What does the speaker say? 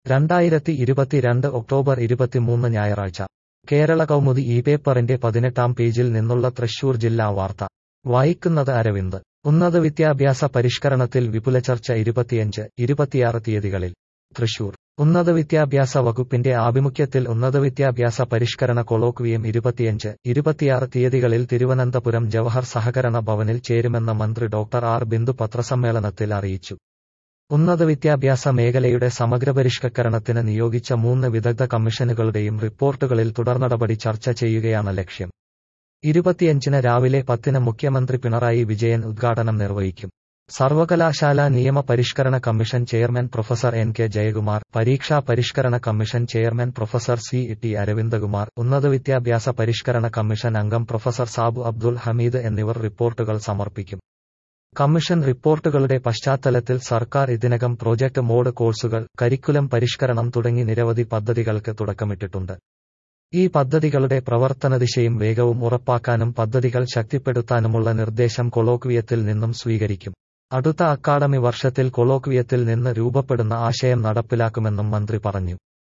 രണ്ടായിരത്തി ഇരുപത്തിരണ്ട് ഒക്ടോബർ ഇരുപത്തിമൂന്ന് ഞായറാഴ്ച കേരള കൗമുദി ഈ പേപ്പറിന്റെ പതിനെട്ടാം പേജിൽ നിന്നുള്ള തൃശൂർ ജില്ലാ വാർത്ത വായിക്കുന്നത് അരവിന്ദ് ഉന്നത വിദ്യാഭ്യാസ പരിഷ്കരണത്തിൽ വിപുല ചർച്ച ഇരുപത്തിയഞ്ച് ഇരുപത്തിയാറ് തീയതികളിൽ തൃശൂർ ഉന്നത വിദ്യാഭ്യാസ വകുപ്പിന്റെ ആഭിമുഖ്യത്തിൽ ഉന്നത വിദ്യാഭ്യാസ പരിഷ്കരണ കൊളോക്വിയം ഇരുപത്തിയഞ്ച് ഇരുപത്തിയാറ് തീയതികളിൽ തിരുവനന്തപുരം ജവഹർ സഹകരണ ഭവനിൽ ചേരുമെന്ന് മന്ത്രി ഡോക്ടർ ആർ ബിന്ദു പത്രസമ്മേളനത്തിൽ അറിയിച്ചു ഉന്നത വിദ്യാഭ്യാസ മേഖലയുടെ സമഗ്രപരിഷ്കരണത്തിന് നിയോഗിച്ച മൂന്ന് വിദഗ്ധ കമ്മീഷനുകളുടെയും റിപ്പോർട്ടുകളിൽ തുടർനടപടി ചർച്ച ചെയ്യുകയാണ് ലക്ഷ്യം ഇരുപത്തിയഞ്ചിന് രാവിലെ പത്തിന് മുഖ്യമന്ത്രി പിണറായി വിജയൻ ഉദ്ഘാടനം നിർവഹിക്കും സർവകലാശാല നിയമ പരിഷ്കരണ commission chairman professor N K Jayakumar പരീക്ഷാ പരിഷ്കരണ commission chairman professor C T Aravindakumar ഉന്നത വിദ്യാഭ്യാസ പരിഷ്കരണ കമ്മീഷൻ അംഗം പ്രൊഫസർ സാബു അബ്ദുൽ ഹമീദ് എന്നിവർ റിപ്പോർട്ടുകൾ സമർപ്പിക്കും കമ്മീഷൻ റിപ്പോർട്ടുകളുടെ പശ്ചാത്തലത്തിൽ സർക്കാർ ഇതിനകം പ്രോജക്ട് മോഡ് കോഴ്സുകൾ കരിക്കുലം പരിഷ്കരണം തുടങ്ങി നിരവധി പദ്ധതികൾക്ക് തുടക്കമിട്ടിട്ടുണ്ട് ഈ പദ്ധതികളുടെ പ്രവർത്തനദിശയും വേഗവും ഉറപ്പാക്കാനും പദ്ധതികൾ ശക്തിപ്പെടുത്താനുമുള്ള നിർദ്ദേശം കൊളോക്വിയത്തിൽ നിന്നും സ്വീകരിക്കും അടുത്ത അക്കാഡമി വർഷത്തിൽ കൊളോക്വിയത്തിൽ നിന്ന് രൂപപ്പെടുന്ന ആശയം നടപ്പിലാക്കുമെന്നും മന്ത്രി പറഞ്ഞു